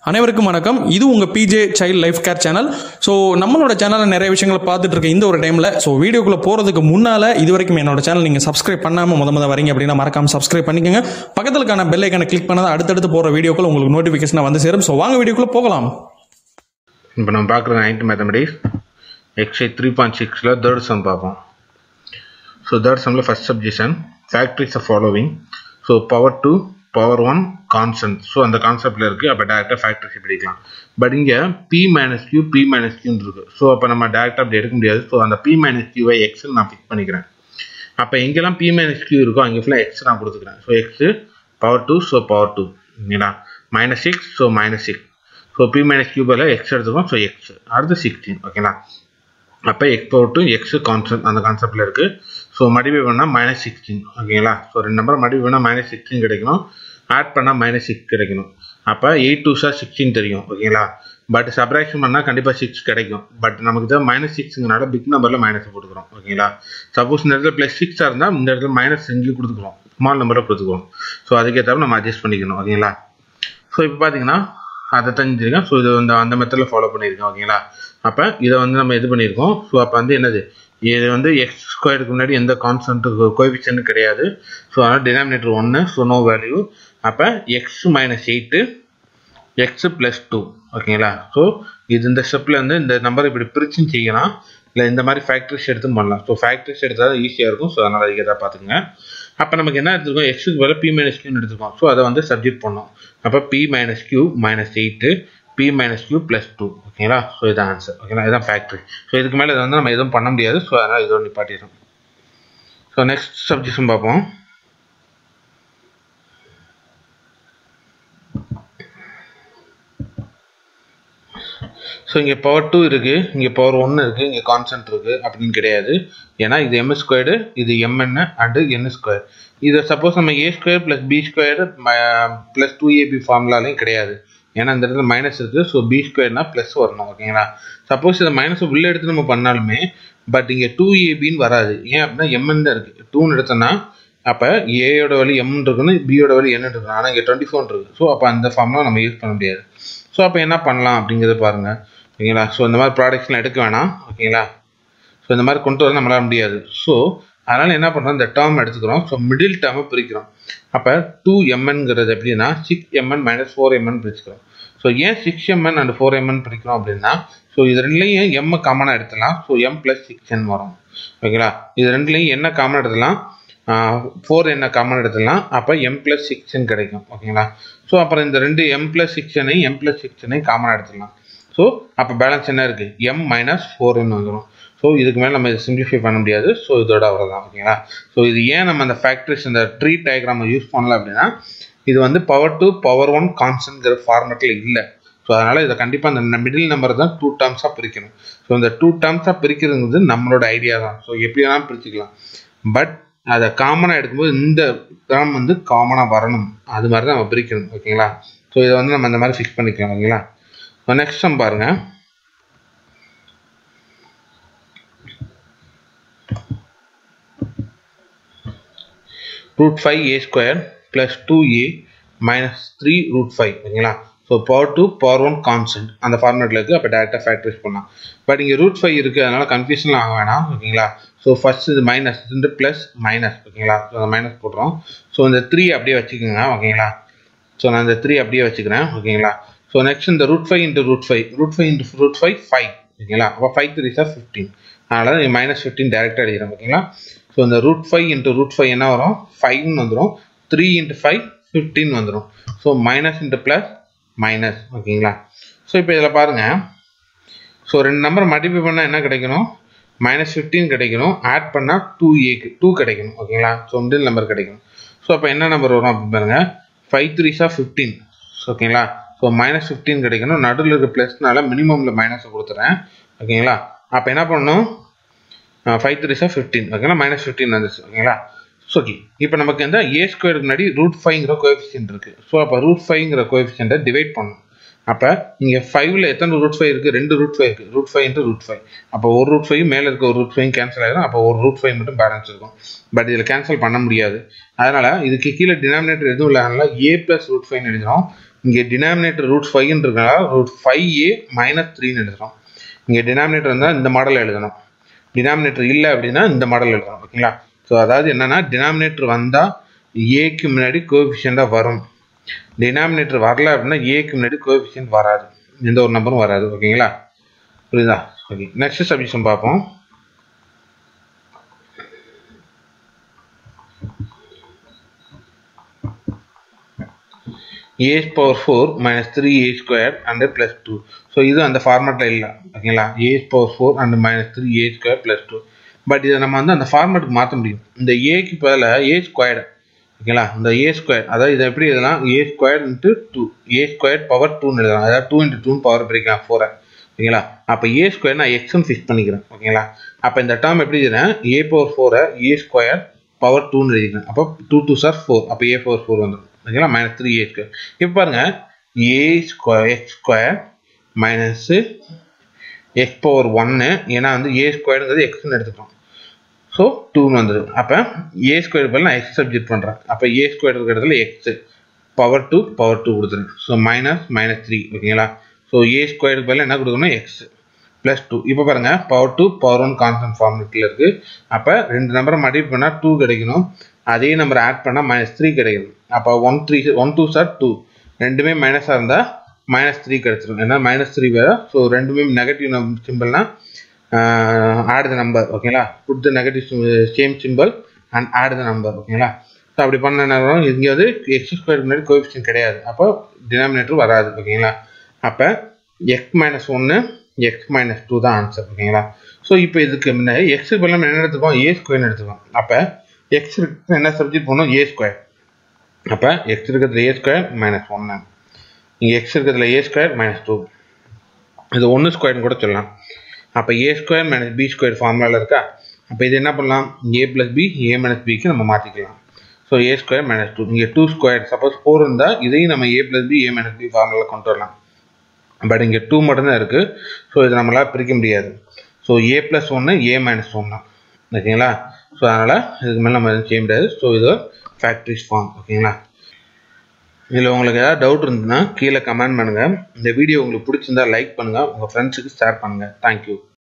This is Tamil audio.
அனைவருக்கும் வணக்கம் இது உங்கள் PJ child life care channel so நம்மளோட சேனலில் நிறைய விஷயங்களை பார்த்துட்டு இருக்க இந்த ஒரு டைமில் ஸோ வீடியோக்குள்ளே போகிறதுக்கு முன்னால் இது வரைக்கும் என்னோட சேனல் நீங்கள் சப்ஸ்கிரைப் பண்ணாமல் முத முத வரீங்க அப்படின்னா மறக்காம சப்ஸ்கிரைப் பண்ணிக்கோங்க பக்கத்தில் இருக்கான பெல் ஐக்கனை கிளிக் பண்ணால் அடுத்தடுத்து போகிற வீடியோக்கள் உங்களுக்கு நோட்டிஃபிகேஷனாக வந்து சேரும் ஸோ வாங்க வீடியோக்குள்ளே போகலாம் இப்போ நம்ம பார்க்குற நைன்த் மேத்தமெட்டிக்ஸ் எக்ஸை த்ரீ பாயிண்ட் சிக்ஸில் தேர்ட் சம் பார்ப்போம் ஸோ தேர்ட் சம்மில் first subjection factorise of following so power two power one constant so அந்த கான்செப்டில் இருக்குது அப்போ டேரெக்டாக ஃபேக்ட்ரிஸ் படிக்கலாம் பட் இங்கே P minus Q P minus கியூன்னு இருக்குது ஸோ அப்போ நம்ம டேரெக்டாக அப்படி எடுக்க முடியாது ஸோ அந்த பி மைனஸ் கியூவை எக்ஸ்னு நான் ஃபிக்ஸ் பண்ணிக்கிறேன் அப்போ எங்கெல்லாம் பி மைனஸ் கியூ இருக்கோ அங்கே ஃபுல்லாக எக்ஸ் நான் கொடுத்துக்கிறேன் so X power two so power two ஓகேங்களா minus six so minus six so B minus Q பதில் எக்ஸ் எடுத்துக்கோம் ஸோ எக்ஸ் அடுத்து சிக்ஸ்டீன் ஓகேங்களா அப்போ X power two X concept அந்த கான்செப்டில் இருக்குது ஸோ மடிவை பண்ணால் மைனஸ் சிக்ஸ்டீன் ஓகேங்களா ஸோ ரெண்டு நம்பர் மடிவை பண்ணால் மைனஸ் சிக்ஸ்டீன் கிடைக்கணும் ஆட் பண்ணால் மைனஸ் சிக்ஸ் கிடைக்கணும் அப்போ எயிட் டூ சார் சிக்ஸ்டீன் தெரியும் ஓகேங்களா பட் சப்ராக்ஷன் பண்ணால் கண்டிப்பாக சிக்ஸ் கிடைக்கும் பட் நமக்கு தான் மைனஸ் சிக்ஸுங்கனால பிக் நம்பரில் மைனஸ் கொடுக்குறோம் ஓகேங்களா சப்போஸ் இந்த இடத்துல ப்ளஸ் சிக்ஸாக இருந்தால் இந்த இடத்துல மைனஸ் இங்கேயும் கொடுத்துக்குறோம் ஸ்மால் நம்பரை கொடுத்துக்குறோம் ஸோ அதுக்கேற்ற நம்ம அட்ஜஸ்ட் பண்ணிக்கணும் ஓகேங்களா ஸோ இப்போ பார்த்தீங்கன்னா அதை தெரிஞ்சிருக்கேன் ஸோ இது வந்து அந்த மெத்தடில் ஃபாலோ பண்ணியிருக்கேன் ஓகேங்களா அப்போ இதை வந்து நம்ம இது பண்ணியிருக்கோம் ஸோ அப்போ வந்து என்னது இது வந்து எக்ஸ் ஸ்கொயருக்கு முன்னாடி எந்த கான்ஸ்டன்ட் கோஎஃபிஷியன்ட் கிடையாது ஸோ அதனால் டினாமினேட்டர் ஒன்று ஸோ நோ வேல்யூ அப்போ X minus eight X plus two ஓகேங்களா ஸோ இது இந்த ஸ்டெப்பில் வந்து இந்த நம்பர் இப்படி பிரிச்சுன்னு செய்யலாம் இல்லை இந்த மாதிரி ஃபேக்ட்ரிஸ் எடுத்து பண்ணலாம் ஸோ ஃபேக்ட்ரிஸ் எடுத்தால் ஈஸியாக இருக்கும் ஸோ அதனால் அதுக்கு எதாவது பார்த்துங்க அப்போ நமக்கு என்ன எடுத்துருக்கோம் எக்ஸுக்கு பதிலாக பி மைனஸ் கியூன்னு எடுத்துருக்கோம் ஸோ அதை வந்து சப்ஜெக்ட் பண்ணோம் அப்போ P minus Q minus eight P minus Q plus two ஓகேங்களா ஸோ இதான் ஆன்சர் ஓகேங்களா இதுதான் ஃபேக்ட்ரி ஸோ இதுக்கு மேலே இதை வந்து நம்ம எதுவும் பண்ண முடியாது ஸோ அதனால் இதோட நிப்பாட்டிடும் ஸோ நெக்ஸ்ட் சப்ஜெக்ட்ஸும் பார்ப்போம் ஸோ இங்கே பவர் டூ இருக்குது இங்கே பவர் ஒன்று இருக்குது இங்கே கான்ஸ்டன்ட் இருக்குது அப்படின்னு கிடையாது ஏன்னா இது எம் ஸ்கொயர்டு இது எம்என் அண்டு என் ஸ்கொயர் இதை சப்போஸ் நம்ம A square plus B square plus two AB ஃபார்முலாலையும் கிடையாது ஏன்னா இந்த இடத்துல மைனஸ் இருக்குது ஸோ பி ஸ்கொயர்னா ப்ளஸ் வரணும் ஓகேங்களா சப்போஸ் இதை மைனஸ் உள்ளே எடுத்து நம்ம பண்ணாலுமே பட் இங்கே டூ ஏபின்னு வராது ஏன் அப்படின்னா எம்என் தான் இருக்குது டூன்னு எடுத்தோன்னா அப்போ ஏயோட வழி எம் இருக்கணும் பியோட வழி என்ன இருக்கணும் ஆனால் இங்கே டுவெண்ட்டி ஃபோர் இருக்குது ஸோ அப்போ அந்த ஃபார்முலா நம்ம யூஸ் பண்ண முடியாது ஸோ அப்போ என்ன பண்ணலாம் அப்படிங்கிறத பாருங்கள் ஓகேங்களா ஸோ இந்த மாதிரி ப்ராடக்ட்ஸ்லாம் எடுக்க வேணாம் ஓகேங்களா ஸோ இந்த மாதிரி கொண்டு வர நம்மளால முடியாது ஸோ அதனால் என்ன பண்ணுறோம் இந்த டேர்ம் எடுத்துக்கிறோம் ஸோ மிடில் டேர்மை பிரிக்கிறோம் அப்போ டூ எம்என்ங்கிறது எப்படின்னா six MN minus four MN பிரிச்சுக்கிறோம் ஸோ ஏன் six MN and four MN பிரிக்கிறோம் அப்படின்னா ஸோ இது ரெண்டுலேயும் எம் காமனாக எடுத்துலாம் so M plus six N வரும் ஓகேங்களா இது ரெண்டுலேயும் என்ன காமன் எடுத்துலாம் ஃபோர் என்ன காமன் எடுத்துடலாம் அப்போ எம் ப்ளஸ் சிக்ஸ்ன்னு கிடைக்கும் ஓகேங்களா ஸோ அப்புறம் இந்த ரெண்டு எம் ப்ளஸ் சிக்ஸ்னையும் எம் ப்ளஸ் சிக்ஸ்னையும் காமனாக எடுத்துடலாம் ஸோ அப்போ பேலன்ஸ் என்ன இருக்குது எம் மைனஸ் ஃபோர்னு வந்துடும் ஸோ இதுக்கு மேலே நம்ம இதை சிம்பிளிஃபை பண்ண முடியாது ஸோ இதோட அவ்வளோதான் ஓகேங்களா ஸோ இது ஏன் நம்ம அந்த ஃபேக்ட்ரிஸ் இந்த ட்ரீ டயக்ராம் யூஸ் பண்ணல அப்படின்னா இது வந்து பவர் டூ பவர் ஒன் கான்ஸ்டன்ட்ங்கிற ஃபார்மெட்டில் இல்லை ஸோ அதனால் இதை கண்டிப்பாக அந்த மிடில் நம்பர் தான் டூ டேர்ம்ஸாக பிரிக்கணும் ஸோ இந்த டூ டேர்ம்ஸாக பிரிக்கிறதுங்கிறது நம்மளோட ஐடியா தான் ஸோ எப்படி வேணாலும் பிரிச்சுக்கலாம் பட் அதை காமனாக எடுக்கும்போது இந்த டேர்ம் வந்து காமனாக வரணும் அது மாதிரி தான் நம்ம பிரிக்கணும் ஓகேங்களா ஸோ இதை வந்து நம்ம இந்த மாதிரி ஃபிக்ஸ் பண்ணிக்கலாம் ஓகேங்களா நெக்ஸ்ட் சம் பாருங்க root five A square plus two A minus three root five ஓகேங்களா so power two power one constant அந்த ஃபார்மேட்டில் இருக்குது அப்போ டேரெக்டாக ஃபேக்டரைஸ் பண்ணலாம் பட் இங்கே ரூட் ஃபைவ் இருக்குது அதனால் கன்ஃபியூஷன்லாம் ஆக வேணாம் ஓகேங்களா ஸோ ஃபஸ்ட் இது மைனஸ் இது ப்ளஸ் மைனஸ் ஓகேங்களா ஸோ அந்த மைனஸ் போடுறோம் ஸோ இந்த த்ரீ அப்படியே வச்சுக்கோங்க ஓகேங்களா ஸோ நான் இந்த த்ரீ அப்படியே வச்சுக்கிறேன் ஓகேங்களா ஸோ நெக்ஸ்ட் இந்த root five into root five root five into root five five ஓகேங்களா அப்போ ஃபைவ் த்ரீ சார் ஃபிஃப்டீன் அதனால் நீங்கள் மைனஸ் ஃபிஃப்டீன் டேரெக்டாக எழுதிடும் ஓகேங்களா ஸோ இந்த root five into root five என்ன வரும் ஃபைவ்னு வந்துடும் த்ரீ இன்ட்டு ஃபைவ் ஃபிஃப்டீன் வந்துடும் so minus into plus minus ஓகேங்களா ஸோ இப்போ இதில் பாருங்கள் ஸோ ரெண்டு நம்பர் மல்டிப்ளை பண்ணால் என்ன கிடைக்கணும் மைனஸ் ஃபிஃப்டீன் கிடைக்கணும் ஆட் பண்ணால் டூ ஏக்கு டூ கிடைக்கணும் ஓகேங்களா ஸோ மிடில் நம்பர் கிடைக்கணும் ஸோ அப்போ என்ன நம்பர் வரும் அப்படின்னு பாருங்கள் ஃபைவ் த்ரீஸாக ஃபிஃப்டீன் ஓகேங்களா ஸோ மைனஸ் ஃபிஃப்டீன் கிடைக்கணும் நடுவில் இருக்க ப்ளஸ்னால மினிமமில் மைனஸை கொடுத்துறேன் ஓகேங்களா அப்போ என்ன பண்ணணும் ஃபைவ் த்ரீஸாக ஃபிஃப்டீன் ஓகேங்களா மைனஸ் ஃபிஃப்டீன் வந்துச்சு ஓகேங்களா ஸோ ஓகே இப்போ நமக்கு எந்த ஏ ஸ்கொயருக்கு முன்னாடி ரூட் ஃபைவ்ங்கிற கோஎஃபிஷியன்ட் இருக்குது ஸோ அப்போ ரூட் ஃபைவ்ங்கிற கோஎஃபிஷியன்ட்டை டிவைட் பண்ணணும் அப்போ இங்கே ஃபைவ்ல எத்தனை ரூட் ஃபைவ் இருக்குது ரெண்டு ரூட் ஃபைவ் இருக்குது root five into root five அப்போ ஒரு ரூட் ஃபைவ் மேலே இருக்க ஒரு ரூட் ஃபைவ் கேன்சல் ஆகிடும் அப்போ ஒரு ரூட் ஃபைவ் மட்டும் பேலன்ஸ் இருக்கும் பட் இதில் கேன்சல் பண்ண முடியாது அதனால் இதுக்கு கீழே டினாமினேட்டர் எதுவும் இல்லாதனால ஏ ப்ளஸ் ரூட் ஃபைவ்னு எழுதிடும் இங்கே டினாமினேட்டர் ரூட் ஃபைவ்னு இருக்கனால ரூட் ஃபைவ் ஏ மைனஸ் த்ரீன்னு எழுதுறோம் இங்கே டினாமினேட்டர் இருந்தால் இந்த மாடல் எழுதணும் டினாமினேட்டர் இல்லை அப்படின்னா இந்த மாடல் எழுதணும் ஓகேங்களா ஸோ அதாவது என்னன்னா டினாமினேட்டர் வந்தால் ஏக்கு முன்னாடி கோஎஃபிஷியண்டாக வரும் டினாமினேட்டர் வரல அப்படின்னா ஏக்கு முன்னாடி கோஎஃபிஷியன்ட் வராது எந்த ஒரு நம்பரும் வராது ஓகேங்களா புரியுதா ஓகே நெக்ஸ்ட் சப்ஜெக்ஷன் பார்ப்போம் A power four minus three A square and plus two so இது அந்த ஃபார்மேட்டில் இல்லை ஓகேங்களா A power four and minus three A square plus two but இதை நம்ம வந்து அந்த ஃபார்மேட்டுக்கு மாற்ற முடியும் இந்த ஏக்கு பதிலாக ஏ ஸ்கொயர்டு ஓகேங்களா இந்த ஏ ஸ்கொயர் அதாவது இதை எப்படி எழுதலாம் A square into two A square power டூன்னு எழுதலாம் அதாவது டூ இன்ட்டு டூன்னு பவர் பிரிக்கலாம் ஃபோரை ஓகேங்களா அப்போ ஏ ஸ்கொயர் நான் எக்ஸ்னு ஃபிக்ஸ் பண்ணிக்கிறேன் ஓகேங்களா அப்போ இந்த டேர்ம் எப்படி எழுதுறேன் ஏ பவர் ஃபோரை ஏ ஸ்கொயர் பவர் டூன்னு எழுதிக்கிறேன் அப்போ டூ டூ சார் ஃபோர் அப்போ ஏ பவர் ஃபோர் வந்துடும் ஓகேங்களா மைனஸ் த்ரீ ஏ ஸ்கொயர் இப்போ பாருங்க A square X square minus X power ஒன்று ஏன்னா வந்து ஏ ஸ்கொயருங்கிறது எக்ஸ்னு எடுத்துக்கிறோம் ஸோ டூன்னு வந்துடு அப்போ ஏ ஸ்கொயர் பதில் நான் எக்ஸ் சப்ஜெக்ட் பண்ணுறேன் அப்போ ஏ ஸ்கொயர் இருக்கிற இடத்துல X power two power two கொடுத்துருங்க ஸோ மைனஸ் மைனஸ் த்ரீ ஓகேங்களா ஸோ ஏ ஸ்கொயருக்கு பதில் என்ன கொடுக்கணும் எக்ஸ் ப்ளஸ் டூ இப்போ பாருங்கள் power two power one constant ஃபார்முலேட்டில் இருக்குது அப்போ ரெண்டு நம்பரை மல்டிபிள் பண்ணால் டூ கிடைக்கணும் அதே நம்பர் ஆட் பண்ணால் மைனஸ் த்ரீ கிடைக்கணும் அப்போ one three one two sir two ரெண்டுமே மைனஸாக இருந்தால் மைனஸ் த்ரீ கிடச்சிரும் ஏன்னா மைனஸ் த்ரீ வேறு ஸோ ரெண்டுமே நெகட்டிவ் சிம்பிள்னா ஆட் த நம்பர் ஓகேங்களா put the negative same symbol and add the number ஓகேங்களா ஸோ அப்படி பண்ண நேரம் இங்கே வந்து எக்ஸ் ஸ்கொயர் முன்னாடி கோஎஃபிஷியன் கிடையாது அப்போ டினாமினேட்டர் வராது ஓகேங்களா அப்போ எக்ஸ் மைனஸ் ஒன்று எக்ஸ் மைனஸ் டூ தான் ஆன்சர் ஓகேங்களா ஸோ இப்போ இதுக்கு முன்னாடி எக்ஸுக்கு பதிலாக நம்ம என்ன எடுத்துக்கோம் ஏ ஸ்கொயர்னு எடுத்துக்கோம் அப்போ எக்ஸ் இருக்கு என்ன சப்ஜெக்ட் பண்ணணும் ஏ ஸ்கொயர் அப்போ எக்ஸ் இருக்கிறதுல ஏ ஸ்கொயர் மைனஸ் ஒன்று இங்கே எக்ஸ் இருக்கிறதுல ஏ ஸ்கொயர் மைனஸ் டூ இது ஒன்று ஸ்கொயர்னு கூட சொல்லலாம் அப்போ A square minus B square ஃபார்முலாவில் இருக்கா அப்போ இது என்ன பண்ணலாம் A plus B A minus பிக்கு நம்ம மாற்றிக்கலாம் so A square minus two இங்கே டூ ஸ்கொயர் சப்போஸ் ஃபோர் இருந்தால் இதையும் நம்ம A plus B A minus B ஃபார்முலாவில் கொண்டு வரலாம் பட் இங்கே டூ மட்டும்தான் இருக்குது ஸோ இதை நம்மளால் பிரிக்க முடியாது ஸோ ஏ ப்ளஸ் ஒன்று ஏ மைனஸ் ஒன்று ஓகேங்களா ஸோ அதனால் இதுக்கு மேலே நம்ம எதுவும் செய்ய முடியாது ஸோ இது ஃபேக்ட்ரிஸ் ஃபார்ம் ஓகேங்களா இதில் உங்களுக்கு ஏதாவது டவுட் இருந்ததுன்னா கீழே கமெண்ட் பண்ணுங்கள் இந்த வீடியோ உங்களுக்கு பிடிச்சிருந்தா லைக் பண்ணுங்கள் உங்கள் ஃப்ரெண்ட்ஸுக்கு ஷேர் பண்ணுங்கள் தேங்க்யூ